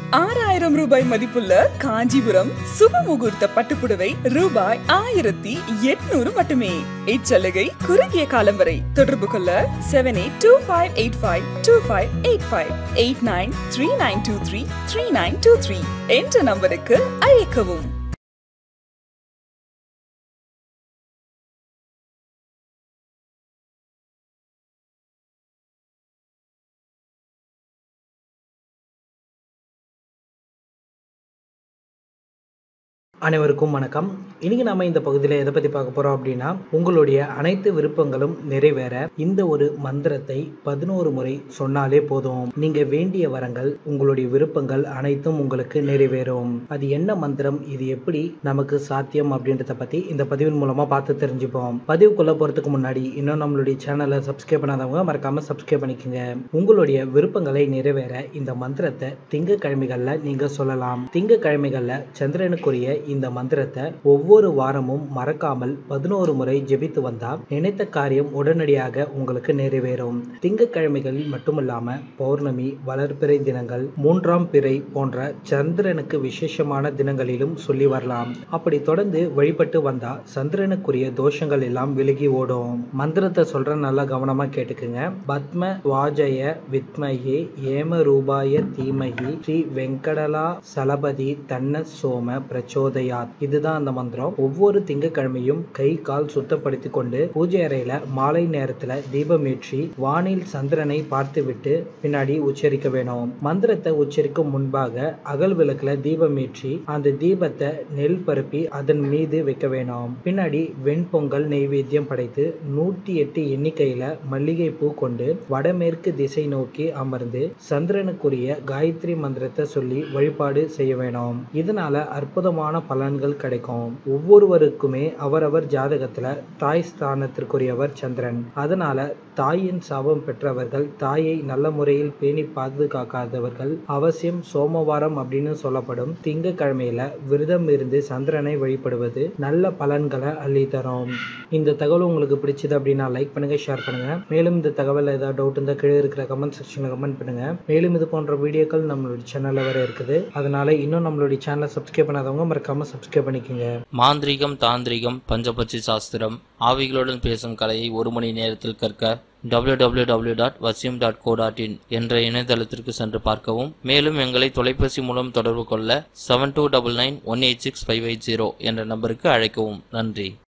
ஆறாயிரம் ரூபாய் மதிப்புள்ள காஞ்சிபுரம் சுப முகூர்த்த பட்டுப்புடவை ரூபாய் ஆயிரத்தி எட்நூறு மட்டுமே இச்சலுகை குறுகிய காலம் வரை தொடர்பு கொள்ள seven eight two five eight five two five eight five eight nine three nine two three three nine two three என்ற நம்பருக்கு அழைக்கவும் அனைவருக்கும் வணக்கம் இன்னைக்கு நாம இந்த பகுதியில் எதை பத்தி பார்க்க போறோம் அப்படின்னா உங்களுடைய அனைத்து விருப்பங்களும் நிறைவேற இந்த ஒரு மந்திரத்தை பதினோரு முறை சொன்னாலே போதும் நீங்க வேண்டிய வரங்கள் உங்களுடைய விருப்பங்கள் அனைத்தும் உங்களுக்கு நிறைவேறும் அது என்ன மந்திரம் இது எப்படி நமக்கு சாத்தியம் அப்படின்றத பத்தி இந்த பதிவின் மூலமா பார்த்து தெரிஞ்சுப்போம் பதிவுக்குள்ள போறதுக்கு முன்னாடி இன்னும் நம்மளுடைய சேனலை சப்ஸ்கிரைப் பண்ணாதவங்க மறக்காம சப்ஸ்கிரைப் பண்ணிக்கோங்க உங்களுடைய விருப்பங்களை நிறைவேற இந்த மந்திரத்தை திங்கக்கிழமைகள்ல நீங்க சொல்லலாம் திங்கக்கிழமைகள்ல சந்திரனுக்குரிய இந்த மந்திரத்தை ஒவ்வொரு வாரமும் மறக்காமல் பதினோரு முறை ஜெபித்து வந்தா நினைத்த காரியம் உடனடியாக உங்களுக்கு நிறைவேறும் திங்கட்கிழமைகளில் மட்டுமல்லாம பௌர்ணமி வளர்பிறை தினங்கள் மூன்றாம் பிறை போன்ற சந்திரனுக்கு விசேஷமான தினங்களிலும் சொல்லி வரலாம் அப்படி தொடர்ந்து வழிபட்டு வந்தா சந்திரனுக்குரிய தோஷங்கள் எல்லாம் விலகி ஓடும் மந்திரத்தை சொல்ற நல்லா கவனமா கேட்டுக்குங்க பத்ம வாஜய வித்மகி ஏம ரூபாய தீமகி ஸ்ரீ வெங்கடலா சலபதி தன்ன சோம பிரச்சோதயாத் இதுதான் அந்த மந்திரம் ஒவ்வொரு திங்கட்கிழமையும் கை கால் சுத்தப்படுத்தி கொண்டு பூஜை அறையில மாலை நேரத்துல தீபம் ஏற்றி வானில் சந்திரனை பார்த்துவிட்டு பின்னாடி உச்சரிக்க வேணும் மந்திரத்தை உச்சரிக்கும் முன்பாக அகல் விளக்குல தீபம் ஏற்றி அந்த தீபத்தை நெல் பரப்பி அதன் மீது வைக்க வேணும் பின்னாடி வெண்பொங்கல் நெய்வேத்தியம் படைத்து நூற்றி எட்டு எண்ணிக்கையில மல்லிகை பூ கொண்டு வடமேற்கு திசை நோக்கி அமர்ந்து சந்திரனுக்குரிய காயத்ரி மந்திரத்தை சொல்லி வழிபாடு செய்ய வேணும் இதனால அற்புதமான பலன்கள் கிடைக்கும் ஒவ்வொருவருக்குமே அவரவர் ஜாதகத்துல தாய் ஸ்தானத்திற்குரியவர் சந்திரன் அதனால தாயின் சாபம் பெற்றவர்கள் தாயை நல்ல முறையில் பேணி பாதுகாக்காதவர்கள் அவசியம் சோமவாரம் அப்படின்னு சொல்லப்படும் திங்கக்கிழமையில விரதம் இருந்து சந்திரனை வழிபடுவது நல்ல பலன்களை அள்ளி தரும் இந்த தகவல் உங்களுக்கு பிடிச்சது அப்படின்னா லைக் பண்ணுங்க ஷேர் பண்ணுங்க மேலும் இந்த தகவல் ஏதாவது டவுட் இருந்தால் கீழே இருக்கிற கமெண்ட் செக்ஷன்ல கமெண்ட் பண்ணுங்க மேலும் இது போன்ற வீடியோக்கள் நம்மளுடைய சேனல்ல வர இருக்குது அதனால இன்னும் நம்மளுடைய சேனலை சப்ஸ்கிரைப் பண்ணாதவங்க மறக்காம சப்ஸ்கிரைப் பண்ணிக்கோங்க மாந்திரிகம் தாந்திரிகம் பஞ்சபட்சி சாஸ்திரம் ஆவிகளுடன் பேசும் கலையை ஒரு மணி நேரத்தில் கற்க www.vasyum.co.in டாட் வசியம் டாட் கோ டாட் இன் என்ற இணையதளத்திற்கு சென்று பார்க்கவும் மேலும் எங்களை தொலைபேசி மூலம் தொடர்பு கொள்ள seven two double nine one eight six five eight zero என்ற நம்பருக்கு அழைக்கவும் நன்றி